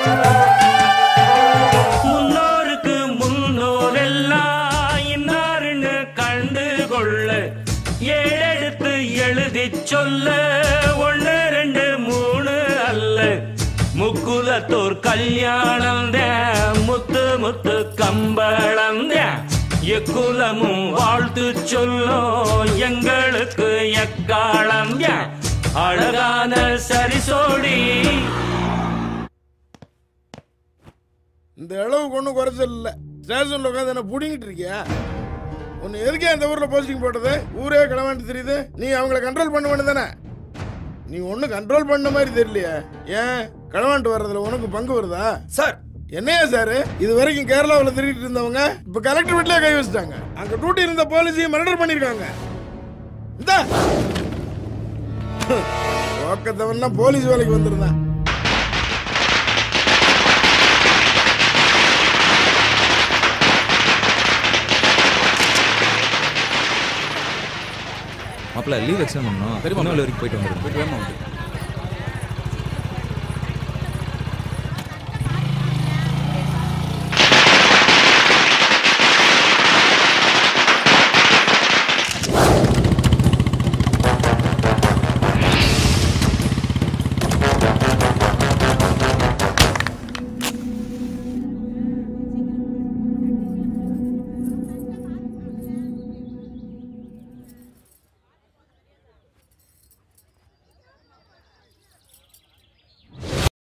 முன்னோருக்கு முன்னோர் எல்லாம் இன்னாருன்னு கண்டு கொள்ள ஏழெடுத்து எழுதி சொல்ல ஒண்ணு ரெண்டு மூணு அல்ல முக்குலத்தோர் கல்யாணம் முத்து முத்து கம்பளம் எக்குலமும் வாழ்த்து சொல்லும் எங்களுக்கு எக்காலம் அழகான சரிசோடி இந்த அளவுக்கு ஒன்றும் குறைச்சல் இல்லை ஸ்டேஷனில் உட்காந்து என்ன பிடிங்கிட்டு இருக்கியா உன்னை எதுக்கே அந்த ஊரில் போஸ்டிங் போட்டது ஊரே கிளம்பிட்டு தெரியுது நீ அவங்கள கண்ட்ரோல் பண்ண வேண்டியதானே நீ ஒன்றும் கண்ட்ரோல் பண்ண மாதிரி தெரியலையே ஏன் களவாண்டு வர்றதுல உனக்கு பங்கு வருதா சார் என்னையா சார் இது வரைக்கும் கேரளாவில் திருடிட்டு இருந்தவங்க இப்போ கலெக்டர் வீட்லயே கை வச்சிட்டாங்க அங்கே டியூட்டி இருந்த போலீஸையும் மர்டர் பண்ணியிருக்காங்க இந்த ஓக்கத்தவன் போலீஸ் வேலைக்கு வந்திருந்தான் மாப்பிள்ள லீவ் எக்ஸ்டெண்ட் பண்ணணும் திரும்ப வரைக்கும் போயிட்டு வந்துருக்கோம் போயிட்டு வேமா வந்து